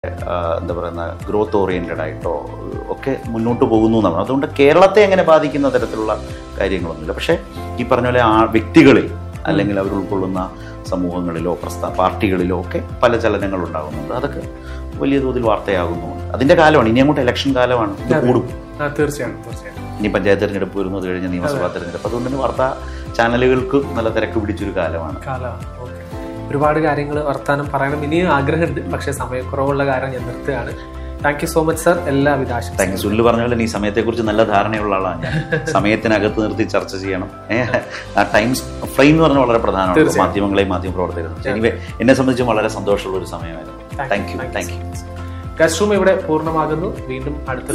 ആ, എന്താ പറയുന്ന ഗ്രോത്ത് ഓറിയന്റഡ് ആയിട്ടോ ഒക്കെ മുന്നോട്ട് പോകുന്നു എന്നാണ് അതുകൊണ്ട് കേരളത്തെ എങ്ങനെ ബാധിക്കുന്ന തരത്തിലുള്ള കാര്യങ്ങളൊന്നുമില്ല പക്ഷേ ഈ പറഞ്ഞ പോലെ ആ വ്യക്തികളിൽ അല്ലെങ്കിൽ അവർ ഉൾക്കൊള്ളുന്ന സമൂഹങ്ങളിലോ പ്രസ്ഥാ പാർട്ടികളിലോ ഒക്കെ പല ചലനങ്ങൾ ഉണ്ടാകുന്നുണ്ട് അതൊക്കെ വലിയ തോതിൽ വാർത്തയാകുന്നുണ്ട് അതിന്റെ കാലമാണ് ഇനി അങ്ങോട്ട് ഇലക്ഷൻ കാലമാണ് ഇത് കൂടും ആ തീർച്ചയായും തീർച്ചയായും ഇനി പഞ്ചായത്ത് തെരഞ്ഞെടുപ്പ് വരുന്നു അത് കഴിഞ്ഞ് നിയമസഭാ തെരഞ്ഞെടുപ്പ് അതുകൊണ്ട് തന്നെ വാർത്താ ചാനലുകൾക്ക് നല്ല തിരക്ക് പിടിച്ചൊരു കാലമാണ് കാലമാണ് ഓക്കെ ഒരുപാട് കാര്യങ്ങൾ വർത്താനം പറയണം ഇനിയും ആഗ്രഹമുണ്ട് പക്ഷേ സമയക്കുറവുള്ള കാരണം ഞാൻ നിർത്തുകയാണ് thank you so much sir എല്ലാവിധ ആശംസ താങ്ക് യു സുല്ല് പറഞ്ഞ പോലെ ഈ സമയത്തെക്കുറിച്ച് നല്ല ധാരണയുള്ള ആളാണ് ഞാൻ സമയത്തിനകത്ത് നിർത്തി ചർച്ച ചെയ്യണം ഏഹ് ആ ടൈം ഫ്രെയിം എന്ന് പറഞ്ഞാൽ വളരെ പ്രധാനമാണ് തീർച്ചയായും. മാധ്യമങ്ങളെയും മാധ്യമ പ്രവർത്തകരും എനിവേ എന്നെ സംബന്ധിച്ചും വളരെ സന്തോഷമുള്ള ഒരു സമയമായിരുന്നു thank you thank you guest room ഇവിടെ പൂർണ്ണമാകുന്നു വീണ്ടും അടുത്ത